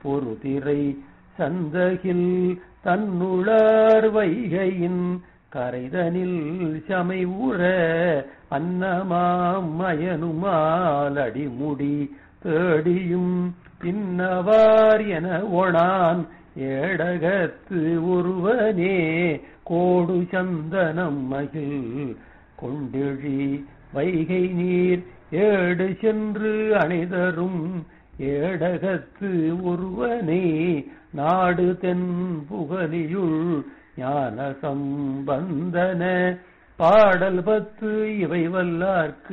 ஒரு திரை சந்தகில் தன்னுளார் வைகையின் கரைதனில் சமை உற அன்னமாம் மயனுமால் அடிமுடி தேடியும் பின்னவார் என ஒணான் ஏடகத்து ஒருவனே கோடு சந்தனம் மகிழ் கொண்டெழி வைகை நீர் ஏடு சென்று அணைதரும் ஏடகத்து ஒருவனே நாடு தென் புகலியுள் ஞான சம்பந்தன பாடல் பத்து இவை வல்லார்க்கு